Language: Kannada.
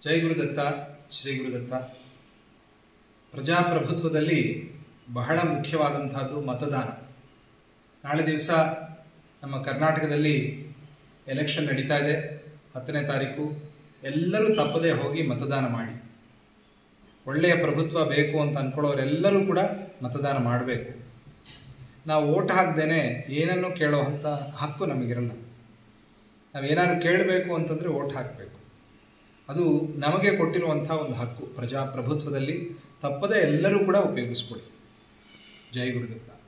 ಜೈ ಗುರುದತ್ತ ಶ್ರೀ ಗುರುದತ್ತ ಪ್ರಜಾಪ್ರಭುತ್ವದಲ್ಲಿ ಬಹಳ ಮುಖ್ಯವಾದಂತಹದ್ದು ಮತದಾನ ನಾಳೆ ದಿವಸ ನಮ್ಮ ಕರ್ನಾಟಕದಲ್ಲಿ ಎಲೆಕ್ಷನ್ ನಡೀತಾ ಇದೆ ಹತ್ತನೇ ತಾರೀಕು ಎಲ್ಲರೂ ತಪ್ಪದೇ ಹೋಗಿ ಮತದಾನ ಮಾಡಿ ಒಳ್ಳೆಯ ಪ್ರಭುತ್ವ ಬೇಕು ಅಂತ ಅಂದ್ಕೊಳ್ಳೋರೆಲ್ಲರೂ ಕೂಡ ಮತದಾನ ಮಾಡಬೇಕು ನಾವು ಓಟ್ ಹಾಕ್ದೇನೆ ಏನನ್ನೂ ಕೇಳೋವಂಥ ಹಕ್ಕು ನಮಗಿರಲ್ಲ ನಾವೇನಾದ್ರು ಕೇಳಬೇಕು ಅಂತಂದರೆ ಓಟ್ ಹಾಕಬೇಕು ಅದು ನಮಗೆ ಕೊಟ್ಟಿರುವಂಥ ಒಂದು ಹಕ್ಕು ಪ್ರಜಾಪ್ರಭುತ್ವದಲ್ಲಿ ತಪ್ಪದೇ ಎಲ್ಲರೂ ಕೂಡ ಉಪಯೋಗಿಸ್ಕೊಳ್ಳಿ ಜೈ ಗುರುದತ್ತ